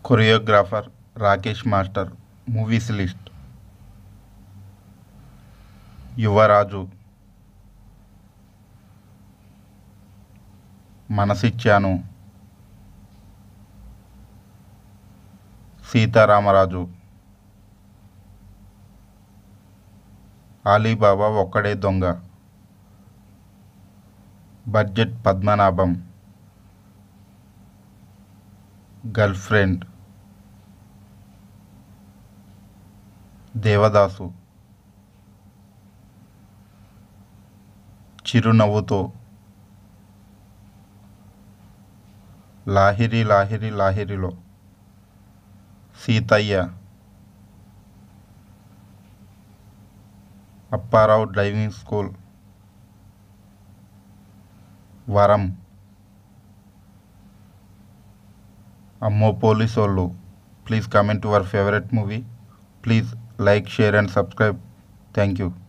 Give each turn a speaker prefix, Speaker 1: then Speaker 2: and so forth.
Speaker 1: choreographer Rakesh master movies list Yuvaraju Manasichanu Seetharamaraju Alibaba Okkade Donga budget Padmanabham girlfriend Devadasu Chirunavvutho Lahiri Lahiri Lahirilo Seethayya Apparao driving school Varam Ammo police Vallu please comment your favourite movie please like share and subscribe thank you